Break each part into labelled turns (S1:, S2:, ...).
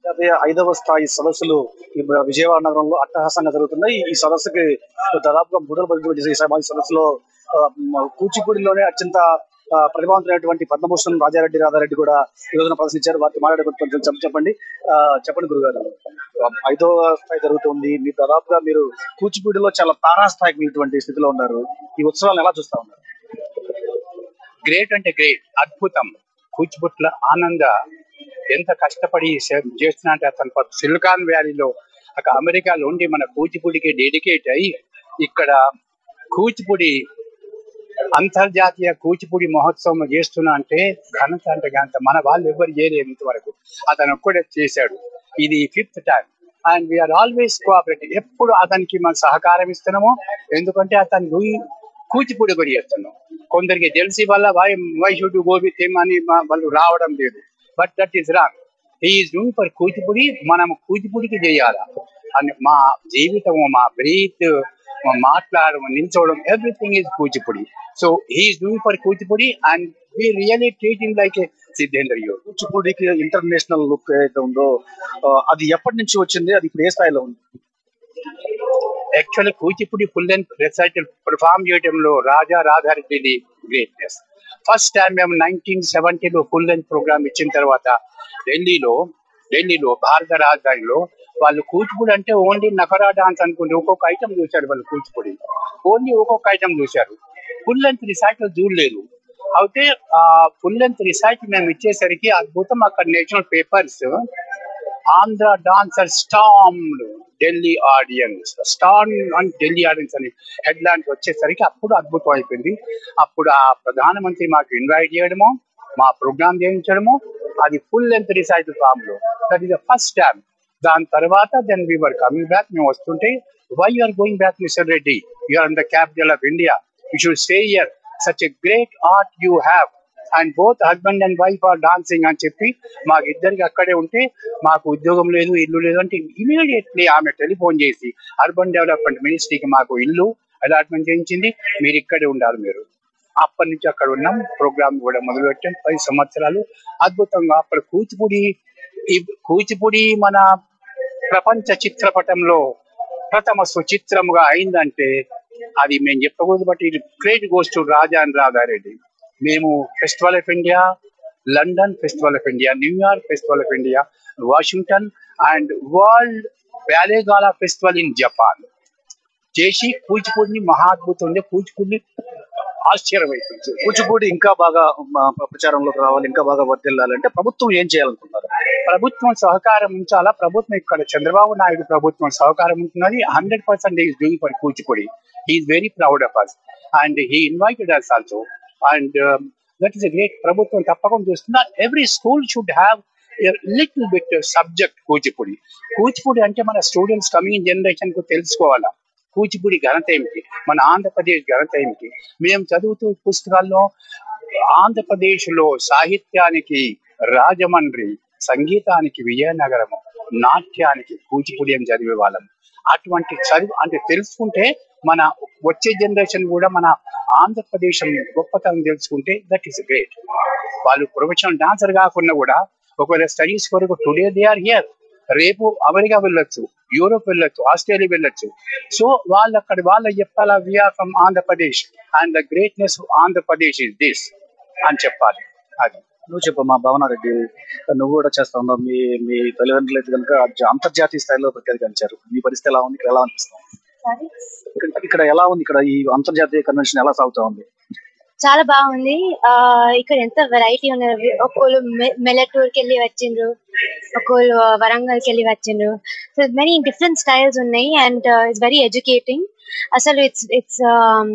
S1: యాభై ఐదవ స్థాయి సదస్సులు ఈ విజయవాడ నగరంలో అట్టహాసంగా జరుగుతున్నాయి ఈ సదస్సుకి దాదాపుగా మూడు వందల మంది ఈ సమ- ఈ సదస్సులో ఆ, మ- కూచిపూడిలోనే అత్యంత ఆ, ప్రతిభావంతులైనటువంటి పద్మభూషణ్ రాజారెడ్డి రాధారెడ్డి కూడా ఈ రోజున ప్రదర్శించారు వారితో మాట్లాడే కొంచెం చెప్ప- చెప్పండి ఆ, చెప్పండి గురుగారు ఐదవ స్థాయి జరుగుతుంది మీరు దాదాపుగా మీరు కూచిపూడిలో చాలా తారాస్థాయికి వెళ్ళినటువంటి స్థితిలో ఉన్నారు ఈ ఉత్సవాలను ఎలా చూస్తా ఉన్నారు
S2: గ్రేట్ అంటే గ్రేట్ అద్భుతం కూచిపుట్ల ఆనంద ఎంత కష్టపడి చే- చేస్తున్నా అంటే అతను ప- సిలికాన్ వ్యాలీలో అక్కడ అమెరికాలో ఉండి మన కూచిపూడికి డెడికేట్ అయ్యి ఇక్కడ కూచిపూడి అంతర్జాతీయ కూచిపూడి మహోత్సవం చేస్తున్నా అంటే ఘనత అంటే ఘనత మన వాళ్ళు ఎవరు చేయలేదు ఇంతవరకు అతను ఒక్కడే చేశాడు ఇది fifth time and we are always cooperative ఎప్పుడు అతనికి మనం సహకారం ఇస్తున్నాము ఎందుకంటే అతను డూయింగ్ కూచిపూడి కూడా చేస్తున్నాం కొందరికి తెలిసి వల్ల why why should go with him అని మా- వాళ్ళు రావడం లేదు but that is wrong he is doing for Kuchipudi మనం కూచిపూడికి చేయాలా అని మా జీవితము మా బ్రీత్ మాట్లాడడం నిల్చోవడం everything is Kuchipudi so he is doing for Kuchipudi and we really treating like a Siddhendra Yogi
S1: కూచిపూడికి ఇంటర్నేషనల్ లుక్ ఏదైతే ఉందో ఆ, అది ఎప్పటి నుంచి వచ్చింది అది ఇప్పుడు ఏ స్థాయిలో ఉంది
S2: actually Kuchipudi full length recital perform చేయడంలో రాజా రాధారెడ్డిది గ్రేట్నెస్ ఫస్ట్ టైం మేము నైన్టీన్ సెవెంటీలో ఫుల్ లెంత్ ప్రోగ్రామ్ ఇచ్చిన తర్వాత ఢిల్లీలో ఢిల్లీలో భారత రాజధానిలో వాళ్ళు కూచిపూడి అంటే ఓన్లీ నకరా డాన్స్ అనుకుంటే ఒక్కొక్క ఐటమ్ చూశారు వాళ్ళు కూచిపూడి ఓన్లీ ఒక్కొక్క ఐటమ్ చూశారు ఫుల్ లెంత్ రిసైటల్ చూడలేదు అయితే ఆ ఫుల్ లెంత్ రిసైటల్ మేము ఇచ్చేసరికి అద్భుతం అక్కడ national papers Andhra dancer storm Delhi audience stun and Delhi audience అని హెడ్ లైన్స్ వచ్చేసరికి అప్పుడు అద్భుతం అయిపోయింది అప్పుడు ఆ ప్రధానమంత్రి మాకు ఇన్వైట్ చేయడము మా ప్రోగ్రామ్ చేయించడము అది ఫుల్ లెంత్ రిసైటల్ ఫామ్ లో that is the first time దాని తర్వాత దెన్ వీఆర్ కమింగ్ బ్యాక్ మేము వస్తుంటే why are going back mister Reddy you are in the capital of India you should stay here such a great art you have and both husband and wife are dancing అని చెప్పి మాకు ఇద్దరికి అక్కడే ఉంటే మాకు ఉద్యోగం లేదు ఇల్లు లేదు అంటే ఇమీడియట్లీ ఆమె టెలిఫోన్ చేసి అర్బన్ డెవలప్మెంట్ మినిస్ట్రీకి మాకు ఇల్లు అలాట్మెంట్ చేయించింది మీరు ఇక్కడే ఉండాలి మీరు అప్పటి నుంచి అక్కడ ఉన్నాం ప్రోగ్రామ్ కూడా మొదలు పెట్టాం పది సంవత్సరాలు అద్భుతంగా అప్పుడు కూచిపూడి ఈ కూచిపూడి మన ప్రపంచ చిత్రపటంలో ప్రథమ సుచిత్రముగా అయిందంటే అది మేము చెప్పకూడదు బట్ ఇది credit goes to Raja and Radha Reddy మేము Festival of India London Festival of India New York Festival of India Washington and world ballet gala festival in Japan చేసి కూచిపూడిని మహాద్భుతంగా కూచిపూడిని ఆశ్చర్యమైపోయింది
S1: కూచిపూడి ఇంకా బాగా ఆ, ప్రచారంలోకి రావాలి ఇంకా బాగా వర్దిల్లాలి అంటే ప్రభుత్వం ఏం చేయాలనుకుంటున్నారు
S2: ప్రభుత్వం సహకారం ఉంచాలా ప్రభుత్వం ఇక్కడ చంద్రబాబు నాయుడు ప్రభుత్వం సహకారం ఉంటున్నది hundred percent is doing for Kuchipudi he is very proud of us and he invited us also and that is a great ప్రభుత్వం తప్పకుండా చూస్తున్నా every school should have little bit subject Kuchipudi Kuchipudi అంటే మన స్టూడెంట్స్ కమింగ్ జనరేషన్ కు తెలుసుకోవాలా కూచిపూడి ఘనత ఏమిటి మన ఆంధ్రప్రదేశ్ ఘనత ఏమిటి మేము చదువుతూ పుస్తకాల్లో ఆంధ్రప్రదేశ్ లో సాహిత్యానికి రాజమండ్రి సంగీతానికి విజయనగరము నాట్యానికి కూచిపూడి అని చదివే వాళ్ళం అటువంటి చదువు అంటే తెలుసుకుంటే మన వచ్చే జనరేషన్ కూడా మన ఆంధ్రప్రదేశ్ గొప్పతనం తెలుసుకుంటే దట్ ఈస్ గ్రేట్ వాళ్ళు ప్రొఫెషనల్ డాన్సర్ కాకుండా కూడా ఒకవేళ స్టడీస్ కొరకు టుడే దే ఆర్ హియర్ రేపు అమెరికా వెళ్ళొచ్చు యూరోప్ వెళ్ళొచ్చు ఆస్ట్రేలియా వెళ్ళొచ్చు సో వాళ్ళు అక్కడ వాళ్ళ చెప్పాలా we are from Andhra Pradesh and the greatness Andhra Pradesh is this అని చెప్పాలి అది
S1: నువ్వు చెప్పమ్మా భావనారెడ్డి నువ్వు కూడా చేస్తా ఉన్నావు మీ మీ తల్లిదండ్రులు అయితే కనుక జ- అంతర్జాతీయ స్థాయిలో ప్రఖ్యాతించారు మీ పరిస్థితి ఎలా ఉంది ఇక్కడ ఎలా అనిపిస్తుంది ఇక్కడ- ఇక్కడ ఎలా ఉంది ఇక్కడ ఈ అంతర్జాతీయ కన్వెన్షన్ ఎలా సాగుతా ఉంది
S3: చాలా బాగుంది ఆ ఇక్కడ ఎంత వెరైటీ ఉన్నది ఒక్కోళ్ళు మెలటూర్ కి వెళ్ళి వచ్చిండ్రు ఒక్కోళ్ళు వరంగల్ కి వెళ్ళి వచ్చిండ్రు సో మెనీ డిఫరెంట్ స్టైల్స్ ఉన్నాయి అండ్ ఇట్స్ వెరీ ఎడ్యుకేటింగ్ అసలు ఇట్స్ ఇట్స్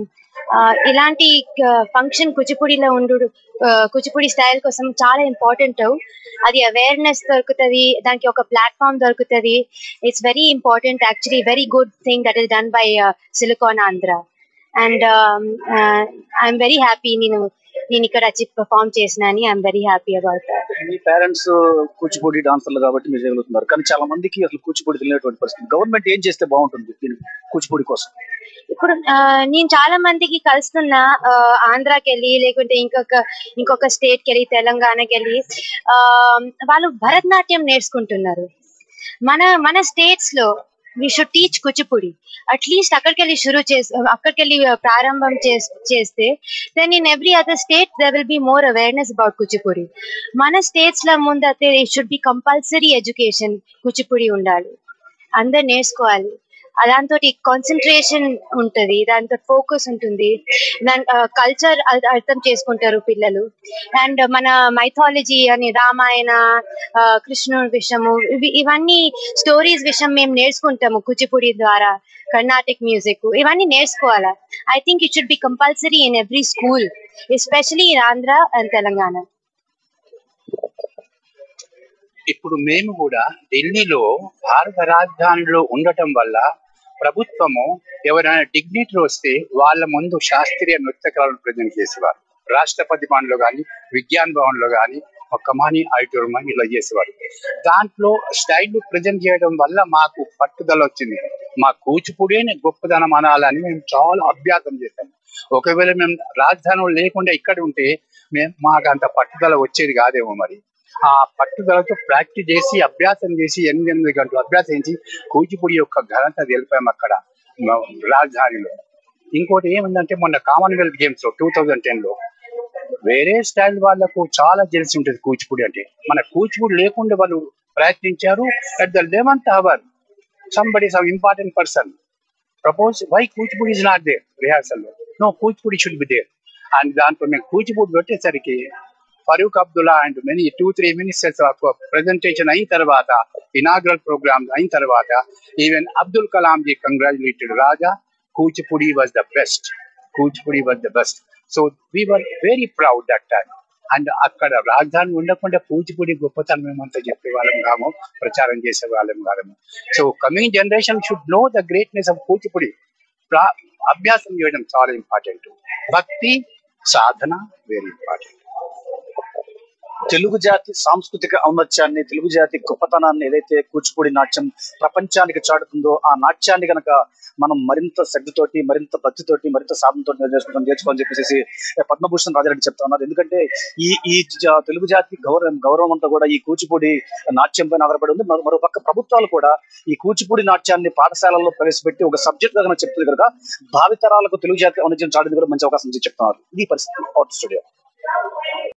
S3: ఇలాంటి ఫంక్షన్ కూచిపూడిలో ఉండు కూచిపూడి స్టైల్ కోసం చాలా ఇంపార్టెంట్ అది అవేర్నెస్ దొరుకుతుంది దానికి ఒక ప్లాట్ఫామ్ దొరుకుతుంది it's very important actually very good thing that is done by Silicon Andhra and I'm very happy నేను నేను ఇక్కడ వచ్చి పర్ఫామ్ చేసిన అని ఐఎమ్ వెరీ హ్యాపీ అబౌట్
S1: మీ పేరెంట్స్ కూచిపూడి డాన్సర్లు కాబట్టి మీరు చేయగలుగుతున్నారు కానీ చాలా మందికి అసలు కూచిపూడి తెలియనటువంటి పరిస్థితి గవర్నమెంట్ ఏం చేస్తే బాగుంటుంది దీని కూచిపూడి కోసం
S3: ఇప్పుడు ఆ, నేను చాలా మందికి కలుస్తున్నా ఆ, ఆంధ్రాకి వెళ్ళి లేకుంటే ఇంకొక ఇంకొక స్టేట్ కి వెళ్ళి తెలంగాణకి వెళ్ళి ఆ, వాళ్ళు భరతనాట్యం నేర్చుకుంటున్నారు మన మన స్టేట్స్ లో we should teach Kuchipudi at least అక్కడికి వెళ్ళి షురూ చేసి అక్కడికి వెళ్ళి ప్రారంభం చేస్- చేస్తే then in every other state there will be more awareness about Kuchipudi మన స్టేట్స్ లో ముందు అయితే should be compulsory education Kuchipudi ఉండాలి అందరు నేర్చుకోవాలి ఆ దాంతో కాన్సన్ట్రేషన్ ఉంటది దాంతో ఫోకస్ ఉంటుంది దాని కల్చర్ అర్థం చేసుకుంటారు పిల్లలు అండ్ మన మైథాలజీ అని రామాయణ ఆ, కృష్ణుడి విషయము ఇవి ఇవన్నీ స్టోరీస్ విషయం మేము నేర్చుకుంటాము కూచిపూడి ద్వారా కర్ణాటిక్ మ్యూజిక్ ఇవన్నీ నేర్చుకోవాలా I think it should be compulsory in every school especially in Andhra and Telangana
S2: ఇప్పుడు మేము కూడా ఢిల్లీలో భారత రాజధానిలో ఉండటం వల్ల ప్రభుత్వము ఎవరైనా డిగ్నిటీ వస్తే వాళ్ళ ముందు శాస్త్రీయ నృత్య కళలను ప్రజెంట్ చేసేవారు రాష్ట్రపతి భవన్లో కానీ విజ్ఞాన్ భవన్లో కానీ ఒక కమాని ఆడిటోరియం అని ఇలా చేసేవారు దాంట్లో స్టైల్ ప్రజెంట్ చేయడం వల్ల మాకు పట్టుదల వచ్చింది మా కూచిపూడిని గొప్పదనం అనాలని మేము చాలా అభ్యాసం చేశాం ఒకవేళ మేము రాజధానిలో లేకుండా ఇక్కడ ఉంటే మేము మాకు అంత పట్టుదల వచ్చేది కాదేమో మరి ఆ పట్టుదలతో ప్రాక్టీస్ చేసి అభ్యాసం చేసి ఎనిమిది ఎనిమిది గంటలు అభ్యాసం చేసి కూచిపూడి యొక్క ఘనత తెలిపాము అక్కడ మ- రాజధానిలో ఇంకోటి ఏమిందంటే మొన్న కామన్వెల్త్ గేమ్స్ లో టూ థౌజండ్ టెన్ లో వేరే స్టైల్ వాళ్ళకు చాలా తెలిసి ఉంటుంది కూచిపూడి అంటే మన కూచిపూడి లేకుండా వాళ్ళు ప్రయత్నించారు at the eleventh hour somebody some important person propose why Kuchipudi is not there rehearsal లో no Kuchipudi should be there and దాంట్లో మేము కూచిపూడి పెట్టేసరికి Farooq Abdullah and many two three ministers presentation అయిన తర్వాత ఇనాగ్రల్ ప్రోగ్రామ్ అయిన తర్వాత even Abdul Kalam ji congratulated Raja Kuchipudi was the best Kuchipudi was the best so we were very proud that time and అక్కడ రాజధాని ఉండకుండా కూచిపూడి గొప్పతనం మేమంతా చెప్పే వాళ్ళం కాము ప్రచారం చేసే వాళ్ళం కాము so coming generation should know the greatness of Kuchipudi ప్రా- అభ్యాసం చేయడం చాలా ఇంపార్టెంట్ భక్తి సాధన వెరీ ఇంపార్టెంట్
S1: తెలుగు జాతి సాంస్కృతిక ఔన్నత్యాన్ని తెలుగు జాతి గొప్పతనాన్ని ఏదైతే కూచిపూడి నాట్యం ప్రపంచానికి చాటుతుందో ఆ నాట్యాన్ని గనక మనం మరింత శ్రద్ధతోటి మరింత భక్తితోటి మరింత సాధనతో నేర్చుకుంటాం నేర్చుకోవాలని చెప్పేసి పద్మభూషణ్ రాజారెడ్డి చెప్తా ఉన్నారు ఎందుకంటే ఈ ఈ జా- తెలుగు జాతి గౌరవం గౌరవం అంతా కూడా ఈ కూచిపూడి నాట్యం పైన ఆధారపడి ఉంది మరో మరో పక్క ప్రభుత్వాలు కూడా ఈ కూచిపూడి నాట్యాన్ని పాఠశాలల్లో ప్రవేశపెట్టి ఒక సబ్జెక్ట్ గా కనుక చెప్తుంది కనుక భావితరాలకు తెలుగు జాతి ఔన్నత్యం చాటింది కూడా మంచి అవకాశం ఉంది చెప్తున్నారు ఇది పరిస్థితి అవుట్ స్టూడియో